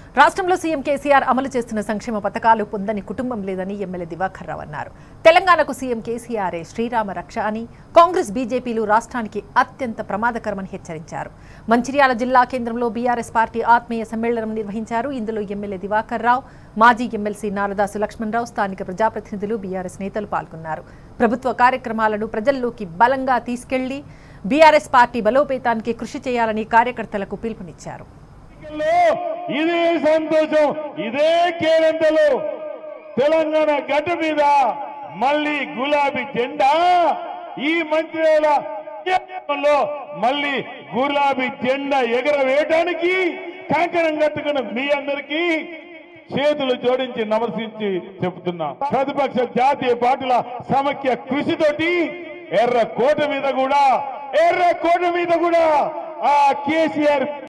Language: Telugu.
రాష్ట్రంలో సీఎం కేసీఆర్ అమలు చేస్తున్న సంక్షేమ పథకాలు పొందని కుటుంబం లేదని ఎమ్మెల్యే దివాకర్ రావు అన్నారు తెలంగాణకు సీఎం కేసీఆరే శ్రీరామ రక్ష అని కాంగ్రెస్ బీజేపీలు రాష్ట్రానికి అత్యంత ప్రమాదకరమని హెచ్చరించారు మంచిర్యాల జిల్లా కేంద్రంలో బీఆర్ఎస్ పార్టీ ఆత్మీయ సమ్మేళనం నిర్వహించారు ఇందులో ఎమ్మెల్యే దివాకర్ రావు మాజీ ఎమ్మెల్సీ నారదాసు లక్ష్మణరావు స్థానిక ప్రజాప్రతినిధులు బీఆర్ఎస్ నేతలు పాల్గొన్నారు ప్రభుత్వ కార్యక్రమాలను ప్రజల్లోకి బలంగా తీసుకెళ్లి బీఆర్ఎస్ పార్టీ బలోపేతానికి కృషి చేయాలని కార్యకర్తలకు పిలుపునిచ్చారు ఎన్నికల్లో ఇదే సంతోషం ఇదే కేరంతలో తెలంగాణ గడ్డ మీద మళ్ళీ గులాబీ జెండా ఈ మంత్రిల లో మళ్ళీ గులాబీ జెండా ఎగరవేయడానికి కంకణం కట్టుకున్న మీ అందరికీ చేతులు జోడించి నమర్శించి చెబుతున్నా ప్రతిపక్ష జాతీయ పార్టీల సమైక్య కృషితోటి ఎర్ర కోట మీద కూడా ఎర్ర కోట మీద కూడా ఆ కేసీఆర్